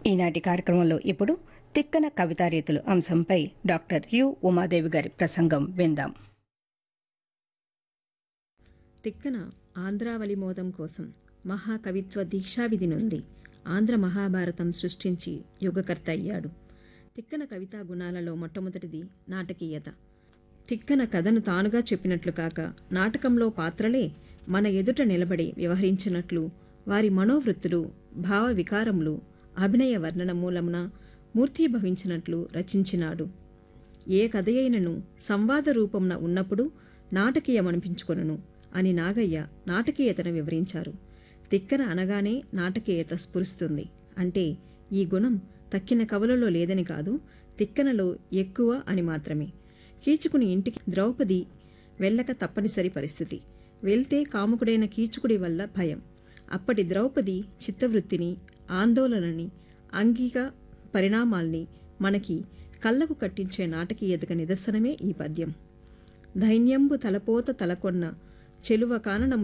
ఈనాటి కార్యక్రమంలో ఇప్పుడు తిక్కన కవితారీతులు అంశంపై డాక్టర్ యు ఉమాదేవి గారి ప్రసంగం విందాం తిక్కన ఆంధ్రావళి మోదం కోసం మహాకవిత్వ దీక్షావిధి నుండి ఆంధ్ర మహాభారతం సృష్టించి యుగకర్త అయ్యాడు తిక్కన కవితా గుణాలలో మొట్టమొదటిది నాటకీయత తిక్కన కథను తానుగా చెప్పినట్లు కాక నాటకంలో పాత్రలే మన ఎదుట నిలబడి వ్యవహరించినట్లు వారి మనోవృత్తులు భావ వికారములు అభినయ వర్ణన మూలమున మూర్తీభవించినట్లు రచించినాడు ఏ కథయైనను సంవాద రూపంన ఉన్నప్పుడు నాటకీయమనిపించుకొనును అని నాగయ్య నాటకీయతను వివరించారు తిక్కన అనగానే నాటకీయత స్ఫురిస్తుంది అంటే ఈ గుణం తక్కిన కవులలో లేదని కాదు తిక్కనలో ఎక్కువ అని మాత్రమే కీచుకుని ఇంటికి ద్రౌపది వెళ్ళక తప్పనిసరి పరిస్థితి వెళ్తే కాముకుడైన కీచుకుడి వల్ల భయం అప్పటి ద్రౌపది చిత్తవృత్తిని ఆందోళనని అంగిక పరిణామాల్ని మనకి కళ్ళకు కట్టించే నాటకీయతకు నిదర్శనమే ఈ పద్యం ధైన్యంబు తలపోత తలకొన్న చెలువ కాననము